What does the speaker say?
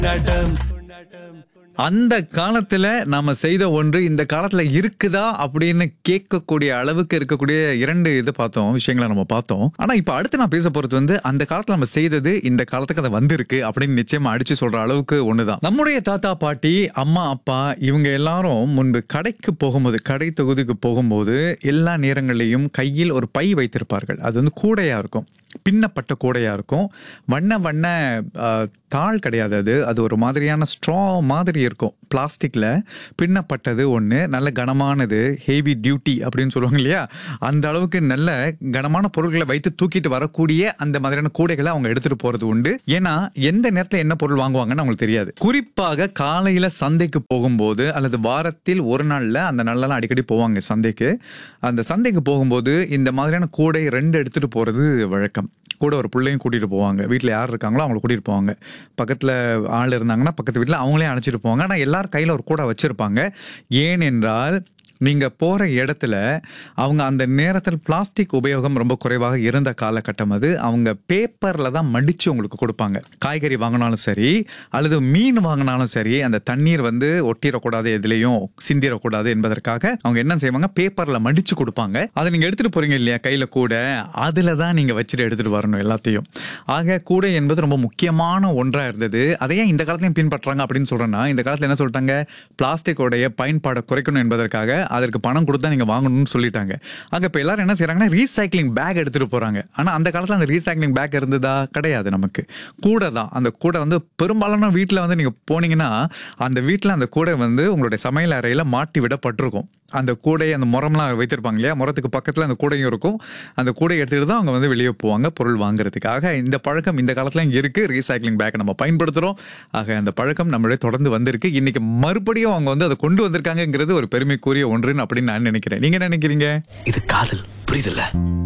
அந்த காலத்துல நாம செய்த ஒன்று இந்த காலத்துல இருக்குதா அப்படின்னு கேட்கக்கூடிய அளவுக்கு இருக்கக்கூடிய இரண்டு இது பார்த்தோம் விஷயங்களை நம்ம பார்த்தோம் ஆனா இப்ப அடுத்து நான் பேச போறது வந்து அந்த காலத்துல நம்ம செய்தது இந்த காலத்துக்கு அதை வந்திருக்கு அப்படின்னு நிச்சயமா அடிச்சு சொல்ற அளவுக்கு ஒண்ணுதான் நம்முடைய தாத்தா பாட்டி அம்மா அப்பா இவங்க எல்லாரும் முன்பு கடைக்கு போகும்போது கடை தொகுதிக்கு போகும்போது எல்லா நேரங்களிலையும் கையில் ஒரு பை வைத்திருப்பார்கள் அது வந்து கூடையா இருக்கும் பின்னப்பட்ட கூடையா இருக்கும் வண்ண வண்ண அஹ், தாள் கிடையாது அது அது ஒரு மாதிரியான ஸ்ட்ரா மாதிரி இருக்கும் பிளாஸ்டிக்ல பின்னப்பட்டது ஒன்று நல்ல கனமானது ஹெவி டியூட்டி அப்படின்னு சொல்லுவாங்க இல்லையா அந்த அளவுக்கு நல்ல கனமான பொருட்களை வைத்து தூக்கிட்டு வரக்கூடிய அந்த மாதிரியான கூடைகளை அவங்க எடுத்துட்டு போறது உண்டு ஏன்னா எந்த நேரத்துல என்ன பொருள் வாங்குவாங்கன்னு அவங்களுக்கு தெரியாது குறிப்பாக காலையில சந்தைக்கு போகும்போது அல்லது வாரத்தில் ஒரு நாள்ல அந்த நாள்லாம் அடிக்கடி போவாங்க சந்தைக்கு அந்த சந்தைக்கு போகும்போது இந்த மாதிரியான கூடை ரெண்டு எடுத்துட்டு போறது வழக்கம் கூட ஒரு பிள்ளையும் கூட்டிட்டு போவாங்க வீட்டில் யார் இருக்காங்களோ அவங்கள கூட்டிட்டு போவாங்க பக்கத்தில் ஆள் இருந்தாங்கன்னா பக்கத்து வீட்டில் அவங்களே அழைச்சிட்டு போவாங்க ஆனால் எல்லாரும் கையில் ஒரு கூடை வச்சிருப்பாங்க ஏனென்றால் நீங்க போற இடத்துல அவங்க அந்த நேரத்தில் பிளாஸ்டிக் உபயோகம் ரொம்ப குறைவாக இருந்த காலகட்டம் அது அவங்க பேப்பர்ல தான் மடிச்சு உங்களுக்கு கொடுப்பாங்க காய்கறி வாங்கினாலும் சரி அல்லது மீன் வாங்கினாலும் சரி அந்த தண்ணீர் வந்து ஒட்டிடக்கூடாது எதுலேயும் சிந்திடக்கூடாது என்பதற்காக அவங்க என்ன செய்வாங்க பேப்பர்ல மடிச்சு கொடுப்பாங்க அதை நீங்க எடுத்துட்டு போறீங்க இல்லையா கையில கூட அதுல தான் நீங்க வச்சுட்டு எடுத்துட்டு வரணும் எல்லாத்தையும் ஆக கூடை என்பது ரொம்ப முக்கியமான ஒன்றா இருந்தது அதை ஏன் இந்த காலத்தையும் பின்பற்றாங்க அப்படின்னு சொல்றேன்னா இந்த காலத்துல என்ன சொல்லிட்டாங்க பிளாஸ்டிக்கோடைய பயன்பாடை குறைக்கணும் என்பதற்காக அதற்கு பணம் கொடுத்தா நீங்க வாங்கணும்னு சொல்லிட்டாங்க அங்க இப்ப எல்லாரும் என்ன செய்றாங்கன்னா ரீசைக்ளிங் பேக் எடுத்துட்டு போறாங்க ஆனா அந்த காலத்துல அந்த ரீசைக்ளிங் பேக் இருந்ததா கிடையாது நமக்கு கூடை தான் அந்த கூடை வந்து பெரும்பாலான வீட்டுல வந்து நீங்க போனீங்கன்னா அந்த வீட்டுல அந்த கூடை வந்து உங்களுடைய சமையல் அறையில மாட்டி விடப்பட்டிருக்கும் அந்த கூடை அந்த முரம்லாம் வைத்திருப்பாங்க இல்லையா முரத்துக்கு பக்கத்துல அந்த கூடையும் இருக்கும் அந்த கூடை எடுத்துட்டு தான் அவங்க வந்து வெளியே போவாங்க பொருள் வாங்குறதுக்காக இந்த பழக்கம் இந்த காலத்துல இங்க இருக்கு ரீசைக்ளிங் பேக் நம்ம பயன்படுத்துறோம் ஆக அந்த பழக்கம் நம்மளே தொடர்ந்து வந்திருக்கு இன்னைக்கு மறுபடியும் அவங்க வந்து அதை கொண்டு வந்திருக்காங்கங்கிறது ஒரு பெருமைக்குரிய ஒன்றுன்னு அப்படின்னு நான் நினைக்கிறேன் நீங்க என்ன நினைக்கிறீங்க இது காதல் புரியுதுல்ல